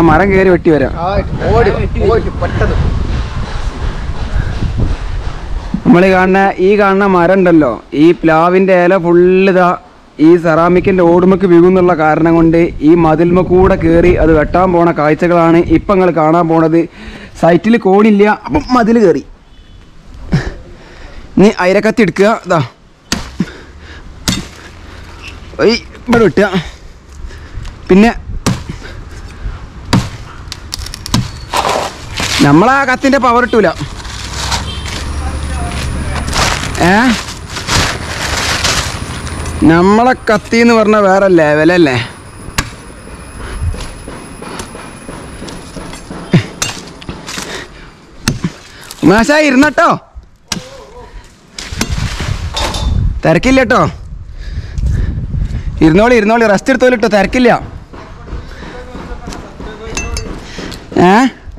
മരം കയറി വെട്ടി വരാം ഓടി ഓടി പെട്ടെന്ന് നമ്മൾ കാണുന്ന ഈ കാണുന്ന മരം ഉണ്ടല്ലോ ഈ പ്ലാവിൻ്റെ ഇല ഫുള്ള് ഇതാ ഈ സെറാമിക്കിൻ്റെ ഓടുമക്ക് വീകുന്നുള്ള കാരണം കൊണ്ട് ഈ മതിൽമ കൂടെ കയറി അത് വെട്ടാൻ പോണ കാഴ്ചകളാണ് ഇപ്പം നിങ്ങൾ കാണാൻ പോണത് സൈറ്റിൽ കോണില്ല അപ്പം മതിൽ കയറി ഇനി അയരക്കത്തി എടുക്കുക ഇതാ ഈ ഇവിടെ വെട്ടുക പിന്നെ നമ്മളാ കത്തിൻ്റെ പവർ ഇട്ടൂല ഏ നമ്മളെ കത്തി എന്ന് പറഞ്ഞ വേറെ ലെവലല്ലേ ഉമേഷ ഇരുന്നട്ടോ തിരക്കില്ല കേട്ടോ ഇരുന്നോളി ഇരുന്നോളി റെസ്റ്റ് എടുത്തോളിട്ടോ തിരക്കില്ല ഏ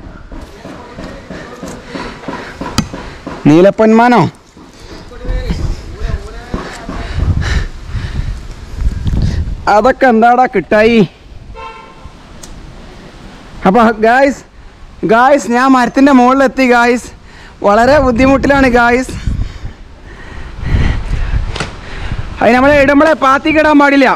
നീലപ്പൊന്മാനോ അതൊക്കെ എന്താടാ കിട്ടായി അപ്പൊ ഗായ്സ് ഗായ്സ് ഞാൻ മരത്തിന്റെ മുകളിലെത്തി ഗായ്സ് വളരെ ബുദ്ധിമുട്ടിലാണ് ഗായ്സ് അത് നമ്മളെ ഇടുമ്പളെ പാത്തിക്കിടാൻ പാടില്ല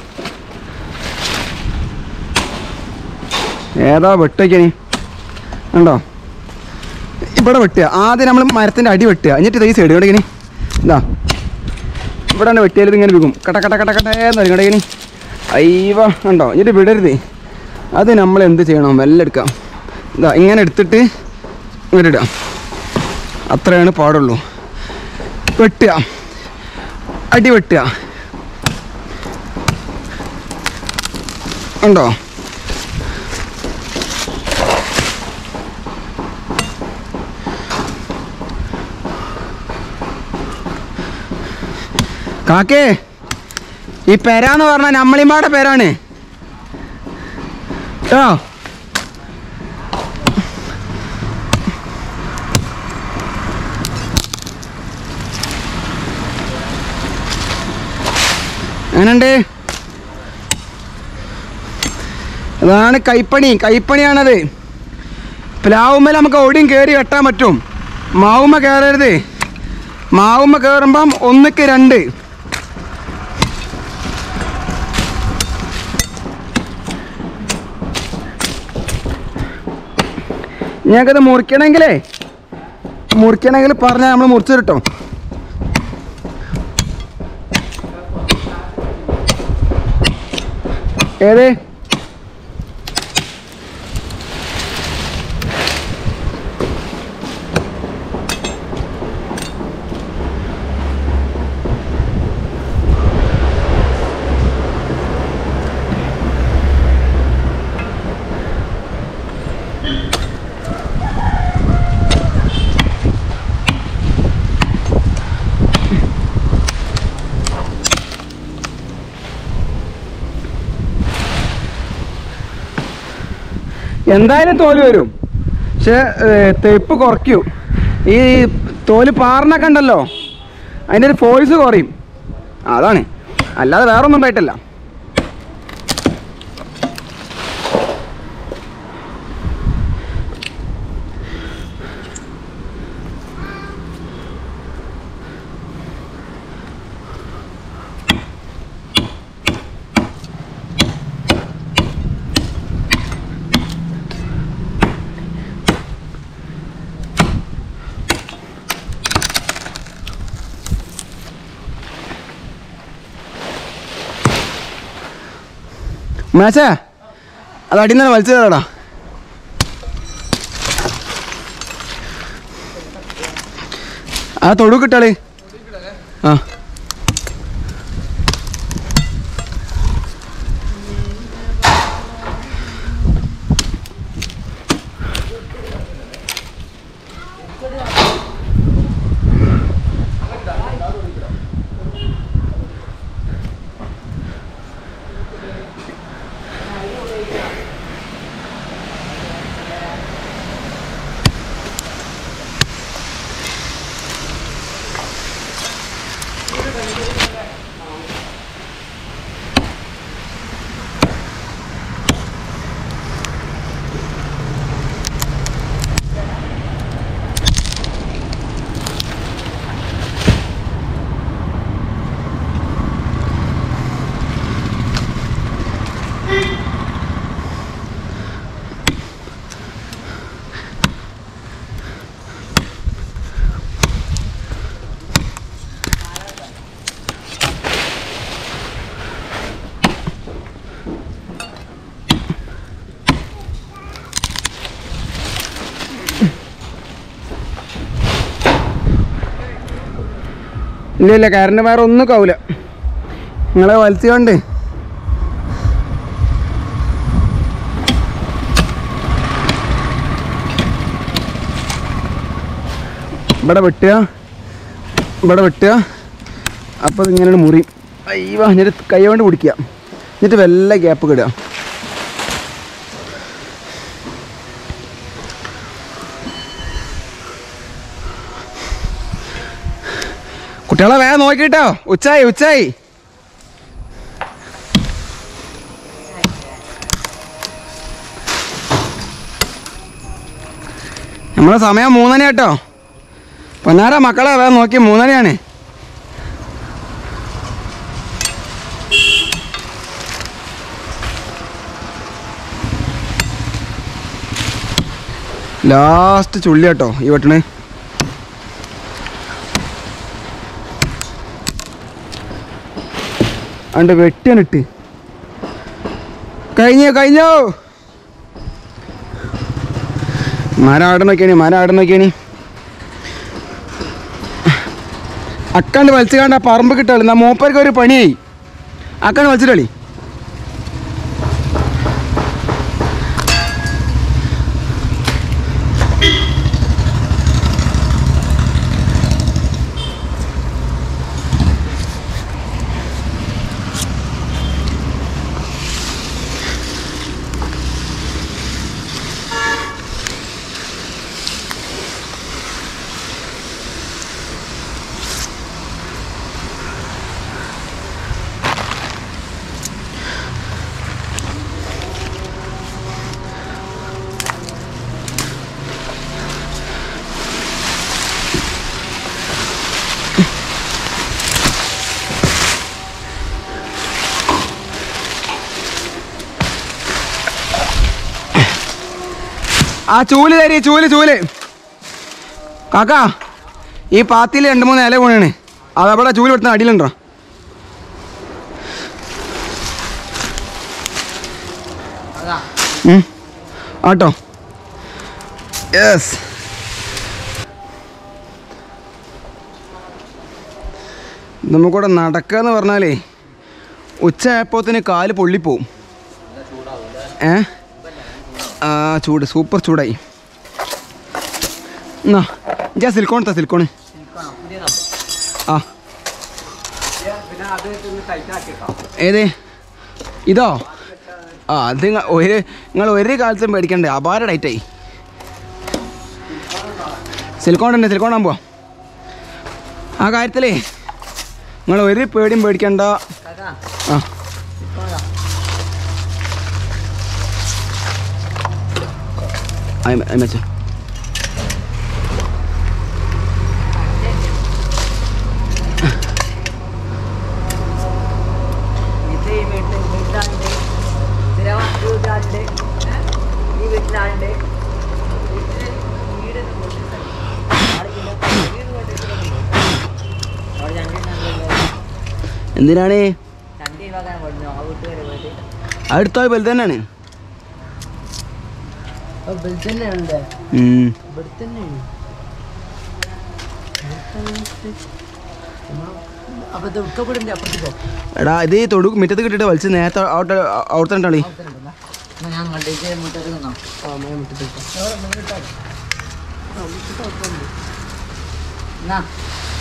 ഏതാ വെട്ടൊക്കെ ഉണ്ടോ ഇവിടെ വെട്ടുക ആദ്യം നമ്മൾ മരത്തിന്റെ അടി വെട്ടുക എന്നിട്ട് ഈ സൈഡ് ഇവിടെ ഇങ്ങനെ ഇതാ ഇവിടെ തന്നെ വെട്ടിയാൽ ഇതിങ്ങനെ വിൽക്കും കട്ട കട്ട കട്ട കട്ടേന്ന് ഇങ്ങനെ അയ്യവ ഉണ്ടോ എന്നിട്ട് വിടരുത് അത് നമ്മൾ എന്ത് ചെയ്യണം മെല്ലെ എടുക്കാം ഇതാ ഇങ്ങനെ എടുത്തിട്ട് ഇങ്ങനെ ഇടാം അത്രയാണ് പാടുള്ളൂ വെട്ടുക അടി വെട്ടുക ഉണ്ടോ കാക്കേ ഈ പെരാന്ന് പറഞ്ഞ നമ്മളിമ്പാടെ പേരാണ് കേട്ടോ എങ്ങനുണ്ട് അതാണ് കൈപ്പണി കൈപ്പണിയാണത് പ്ലാവുമ്മൽ നമുക്ക് ഓടിയും കയറി വെട്ടാൻ പറ്റും മാവുമ്മ കയറരുത് മാവുമ്മ കയറുമ്പം ഒന്നിക്ക് രണ്ട് ഞങ്ങൾക്കത് മുറിക്കണമെങ്കിലേ മുറിക്കണമെങ്കിൽ പറഞ്ഞാൽ നമ്മൾ മുറിച്ചു കിട്ടും ഏത് എന്തായാലും തോല് വരും പക്ഷെ തെപ്പ് കുറയ്ക്കും ഈ തോല് പാറിനൊക്കെ ഉണ്ടല്ലോ അതിൻ്റെ ഒരു ഫോഴ്സ് കുറയും അതാണ് അല്ലാതെ വേറെ ഒന്നും ഉണ്ടായിട്ടല്ല മേശേ അത് അടിയിൽ നിന്ന് വലിച്ചു തരാടാ ആ തൊടു കിട്ടാള് ആ ഇല്ല ഇല്ല കറണ്ട് വയർ ഒന്നും കാവൂല നിങ്ങളെ വലിച്ചുകൊണ്ട് ഇവിടെ വെട്ടുക ഇവിടെ വെട്ടുക അപ്പോൾ ഇങ്ങനെ മുറി അയ്യോ എന്നിട്ട് കൈ കൊണ്ട് പിടിക്കുക എന്നിട്ട് വല്ല ഗ്യാപ്പ് കിടുക കുട്ടികളെ വേഗം നോക്കിട്ടോ ഉച്ചായി ഉച്ചായി നമ്മളെ സമയം മൂന്നര കേട്ടോ പൊന്നാര മക്കളെ വേഗം നോക്കി മൂന്നരയാണ് ലാസ്റ്റ് ചുള്ളി കേട്ടോ ഈ വെട്ടണ് അണ്ട് വെട്ടിയാണിട്ട് കഴിഞ്ഞോ കഴിഞ്ഞോ മരം ആടെ നോക്കിയാണി മരം ആടെ നോക്കിയാണി അക്കാണ്ട് വലിച്ചു കണ്ട പറമ്പ് കിട്ടുള്ളൂ എന്നാ മൂപ്പർക്ക് ഒരു പണിയായി അക്കാണ്ട് വലിച്ചിട്ടളി ആ ചൂല് തരി ചൂല് ചൂല് കാക്കാ ഈ പാത്തിയിൽ രണ്ട് മൂന്ന് ഇല വീണാണ് അതവിടെ ചൂല് വെട്ടുന്ന അടിയിലുണ്ടോ അതാ ഉം. ആട്ടോ യെസ് നമുക്കിവിടെ നടക്കുക എന്ന് പറഞ്ഞാലേ ഉച്ചയായപ്പോത്തിന് കാല് പൊള്ളിപ്പോവും ഏ ആ ചൂട് സൂപ്പർ ചൂടായി എന്നാ ഞാൻ സിലിക്കോൺ താ സിലിക്കോണ് സിൽക്കാണോ പുതിയതാ ആ പിന്നെ അത് ഒന്ന് ടൈറ്റ് ആക്കിട്ടോ ഏത് ഇതോ ആ അത് നിങ്ങൾ ഒരു നിങ്ങൾ ഒരു കാലത്തും പേടിക്കണ്ടേ അപാര ഡൈറ്റായി സിലിക്കോൺ തന്നെ സിലിക്കോൺ ആകുമ്പോൾ ആ കാര്യത്തിലേ നിങ്ങൾ ഒരു പേടിയും പേടിക്കണ്ട കാക്കാ ആ സിൽക്കാണോ അയമച്ച ഇത് ഈ വീട്ടിൽ വീട്ടിലാണ്ട് സ്ഥിരമായിട്ട് വീട്ടിലാണ്ട് ഈ വീട്ടിലാണ്ട് വീട്ടില് വീടൊന്നും കൊടുത്തിട്ടില്ല. ആളില്ല. വീട് കൊടുത്തിട്ടില്ല. അവിടെ രണ്ടെണ്ണമുണ്ടല്ലോ. എന്തിനാണ് രണ്ട് ഈ വക കൊടുന്നു ആ വീട്ടുകാരെ പോയിട്ട് അടുത്ത വലുത് തന്നെയാണ് ഇവിടെ തന്നെയുണ്ട് ഉം. ഇവിടെ തന്നെയാണ് അപ്പൊ ദുഃഖപ്പെടിന്റെ അപ്പുറത്ത് പോ എടാ ഇത് ഈ തൊടു മുറ്റത്ത് കിട്ടിയിട്ട് വലിച്ച് നേരത്തെ അവിടെ അവിടെ തന്നെ കളി ഞാൻ കണ്ടിട്ട് മുട്ടത്ത് നിന്നോ മുട്ടത്ത് എന്നാ